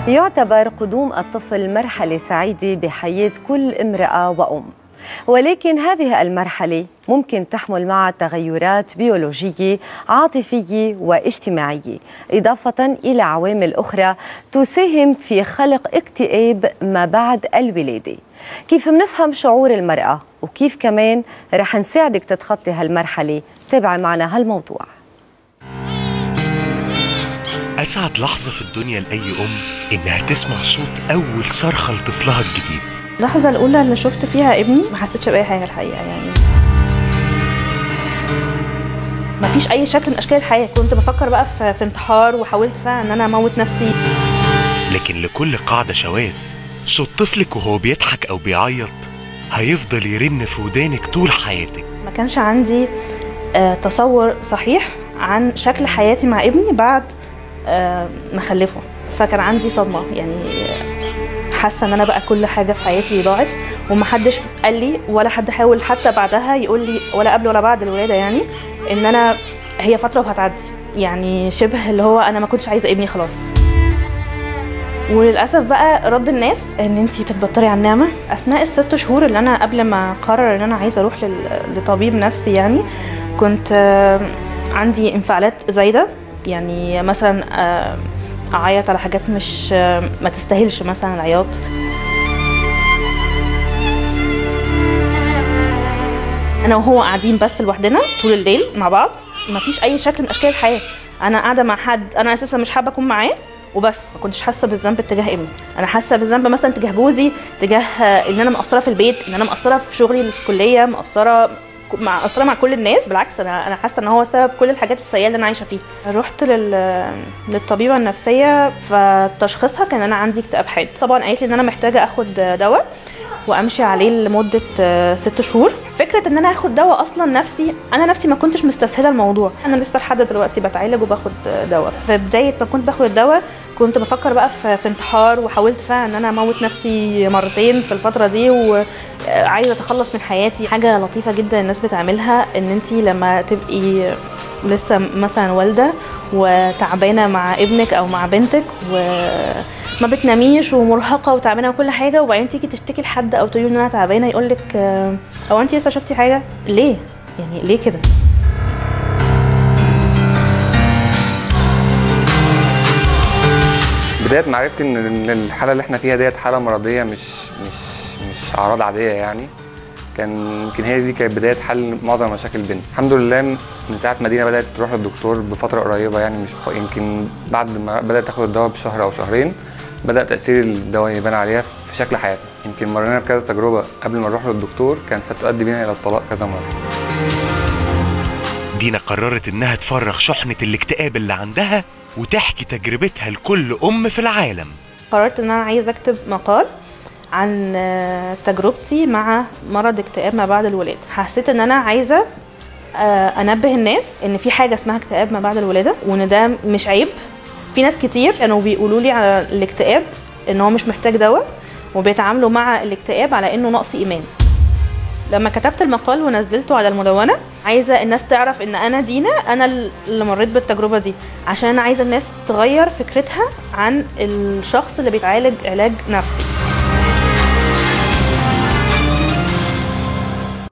يعتبر قدوم الطفل مرحلة سعيدة بحياة كل امرأة وأم ولكن هذه المرحلة ممكن تحمل معها تغيرات بيولوجية عاطفية واجتماعية إضافة إلى عوامل أخرى تساهم في خلق اكتئاب ما بعد الولادة كيف منفهم شعور المرأة وكيف كمان رح نساعدك تتخطي هالمرحلة تابعي معنا هالموضوع أسعد لحظة في الدنيا لأي أم إنها تسمع صوت أول صرخة لطفلها الجديد اللحظة الأولى اللي شفت فيها ابني ما حسيتش بأي حاجة الحقيقة يعني ما فيش أي شكل من أشكال الحياة كنت بفكر بقى في, في انتحار وحاولت فعلا إن أنا أموت نفسي لكن لكل قاعدة شواذ صوت طفلك وهو بيضحك أو بيعيط هيفضل يرن في ودانك طول حياتك ما كانش عندي آه، تصور صحيح عن شكل حياتي مع ابني بعد آه، ما خلفه فكان عندي صدمة يعني آه، حاسة ان انا بقى كل حاجة في حياتي ضاعت ومحدش قال لي ولا حد حاول حتى بعدها يقول لي ولا قبل ولا بعد الولادة يعني ان انا هي فترة وهتعدي يعني شبه اللي هو انا ما كنتش عايزة ابني خلاص وللاسف بقى رد الناس ان انت بتتبطري على النعمه اثناء الست شهور اللي انا قبل ما اقرر ان انا عايزه اروح لل- لطبيب نفسي يعني كنت آه، عندي انفعالات زايده يعني مثلا آه، اعيط على حاجات مش آه، ما تستاهلش مثلا العياط انا وهو قاعدين بس لوحدنا طول الليل مع بعض مفيش اي شكل من اشكال الحياه انا قاعده مع حد انا اساسا مش حابه اكون معاه وبس ما كنتش حاسه بالذنب اتجاه ابني انا حاسه بالذنب مثلا تجاه جوزي تجاه آه، ان انا مقصره في البيت ان انا مقصره في شغلي اللي في الكليه مقصره مع مقصره مع كل الناس بالعكس انا انا حاسه ان هو سبب كل الحاجات السيئه اللي انا عايشه فيها رحت لل للطبيبه النفسيه فتشخيصها كان انا عندي اكتئاب حاد طبعا قالت لي ان انا محتاجه اخد دواء وامشي عليه لمده آه، ست شهور فكره ان انا اخد دواء اصلا نفسي انا نفسي ما كنتش مستسهله الموضوع انا لسه لحد دلوقتي بتعالج وباخد آه، دواء في بدايه ما كنت باخد الدواء كنت بفكر بقى في, في انتحار وحاولت فعلا ان انا اموت نفسي مرتين في الفتره دي وعايزه اتخلص من حياتي حاجه لطيفه جدا الناس بتعملها ان انت لما تبقي لسه مثلا والده وتعبانه مع ابنك او مع بنتك وما بتناميش ومرهقه وتعبانه وكل حاجه وبعدين تيجي تشتكي لحد او تقولي ان انا تعبانه يقول لك او انت لسه شفتي حاجه ليه يعني ليه كده بداية معرفتي ان إن الحالة اللي احنا فيها ديت حالة مرضية مش مش مش أعراض عادية يعني كان يمكن هي دي كانت بداية حل معظم مشاكل البنت الحمد لله من ساعة ما دينا بدأت تروح للدكتور بفترة قريبة يعني مش ف- يمكن بعد ما بدأت تاخد الدواء بشهر أو شهرين بدأ تأثير الدواء يبان عليها في شكل حياتنا يمكن مرينا بكذا تجربة قبل ما نروح للدكتور كانت ستؤدي بينا إلى الطلاق كذا مرة دينا قررت إنها تفرغ شحنة الاكتئاب اللي عندها وتحكي تجربتها لكل أم في العالم قررت ان انا عايزه اكتب مقال عن آه، تجربتي مع مرض اكتئاب ما بعد الولاده حسيت ان انا عايزه آه، انبه الناس ان في حاجه اسمها اكتئاب ما بعد الولاده وان ده مش عيب في ناس كتير كانوا بيقولوا لي على الاكتئاب ان هو مش محتاج دواء وبيتعاملوا مع الاكتئاب على انه نقص ايمان لما كتبت المقال ونزلته على المدونة عايزة الناس تعرف ان انا دينا انا اللي مريت بالتجربة دي عشان انا عايزة الناس تغير فكرتها عن الشخص اللي بيتعالج علاج نفسي